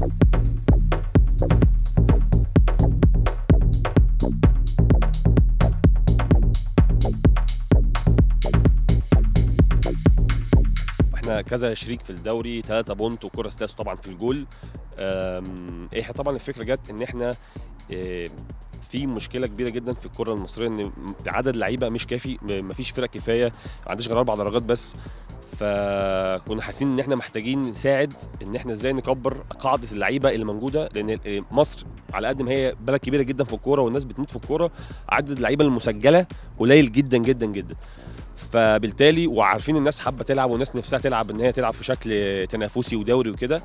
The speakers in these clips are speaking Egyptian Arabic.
احنا كذا شريك في الدوري 3 بونت وكرة ستاسو طبعا في الجول أم، احنا طبعا الفكره جت ان احنا اه، في مشكله كبيره جدا في الكره المصريه ان عدد لعيبه مش كافي م- مفيش فرق كفايه ما عندناش غير اربع درجات بس فكنا حاسين ان احنا محتاجين نساعد ان احنا ازاي نكبر قاعده اللعيبه اللي موجوده لان اه، مصر على قد ما هي بلد كبيره جدا في الكوره والناس بتموت في الكوره عدد اللعيبه المسجله قليل جدا جدا جدا فبالتالي وعارفين الناس حابه تلعب والناس نفسها تلعب ان هي تلعب في شكل تنافسي ودوري وكده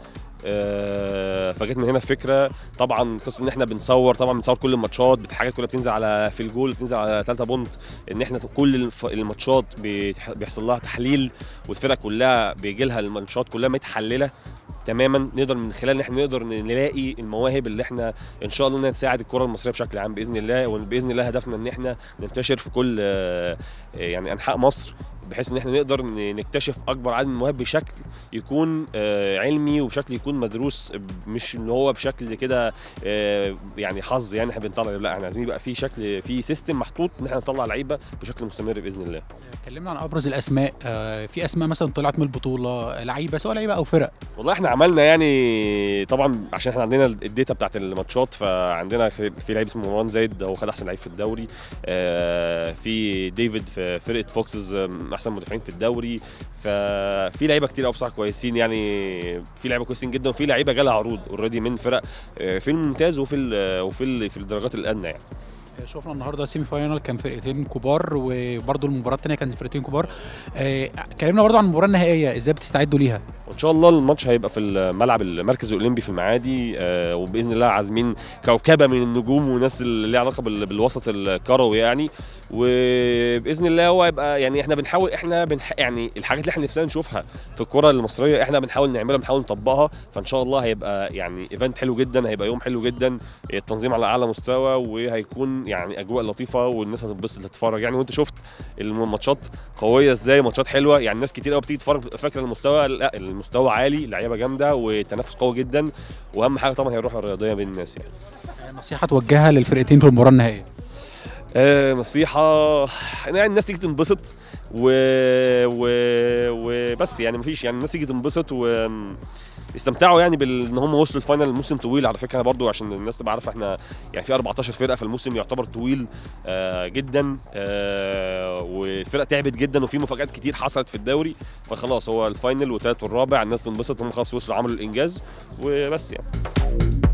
آه، فجت من هنا الفكره طبعا قصه ان احنا بنصور طبعا بنصور كل الماتشات حاجات كلها بتنزل على في الجول بتنزل على 3 بونت ان احنا كل الف- الماتشات بيتح- بيحصل لها تحليل والفرق كلها بيجي لها الماتشات كلها متحلله تماما نقدر من خلال ان احنا نقدر نلاقي المواهب اللي احنا ان شاء الله انها تساعد الكره المصريه بشكل عام باذن الله وباذن الله هدفنا ان احنا ننتشر في كل آه، يعني انحاء مصر بحيث ان احنا نقدر ن- نكتشف اكبر عدد من المواهب بشكل يكون آه، علمي وبشكل يكون مدروس مش ان هو بشكل كده آه، يعني حظ يعني احنا بنطلع لا احنا عايزين يبقى في شكل في سيستم محطوط ان احنا نطلع لعيبه بشكل مستمر باذن الله اتكلمنا عن ابرز الاسماء آه، في اسماء مثلا طلعت من البطوله لعيبه سواء لعيبه او فرق والله احنا عملنا يعني طبعا عشان احنا عندنا الداتا بتاعت الماتشات فعندنا في في لعيب اسمه مروان زايد هو خد احسن لعيب في الدوري آه، في ديفيد في فرقه فوكسز آم، احسن مدافعين في الدوري ففي لعيبه كتير قوي بصراحه كويسين يعني في لعيبه كويسين جدا وفي لعيبه جالها عروض اوريدي من فرق آه، في الممتاز وفي ال- وفي ال- في الدرجات الادنى يعني شفنا النهارده سيمي فاينال كان فرقتين كبار وبرده المباراه الثانيه كانت فرقتين كبار آه، اتكلمنا برده عن المباراه النهائيه ازاي بتستعدوا ليها وان شاء الله الماتش هيبقى في الملعب المركز الاولمبي في المعادي آه، وباذن الله عازمين كوكبه من النجوم وناس اللي ليها علاقه بال- بالوسط الكروي يعني وباذن الله هو هيبقى يعني احنا بنحاول احنا بنح يعني الحاجات اللي احنا نفسنا نشوفها في الكره المصريه احنا بنحاول نعملها بنحاول نطبقها فان شاء الله هيبقى يعني ايفنت حلو جدا هيبقى يوم حلو جدا التنظيم على اعلى مستوى وهيكون يعني اجواء لطيفه والناس هتتبسط تتفرج يعني وانت شفت الماتشات قويه ازاي ماتشات حلوه يعني ناس كتير قوي بتيجي تتفرج فاكره المستوى لا المستوى عالي اللعيبه جامده وتنافس قوي جدا واهم حاجه طبعا هي الروح الرياضيه بين الناس يعني آه، نصيحه توجهها للفرقتين في المباراه النهائيه آه نصيحه يعني الناس تيجي تنبسط و... و... وبس يعني مفيش يعني الناس تيجي تنبسط و استمتعوا يعني بان هم وصلوا الفاينل الموسم طويل على فكره برضو عشان الناس تبقى عارفه احنا يعني في 14 فرقه فالموسم يعتبر طويل آه جدا آه والفرق تعبت جدا وفي مفاجات كتير حصلت في الدوري فخلاص هو الفاينل والثالث والرابع الناس تنبسط هم خلاص وصلوا عملوا الانجاز وبس يعني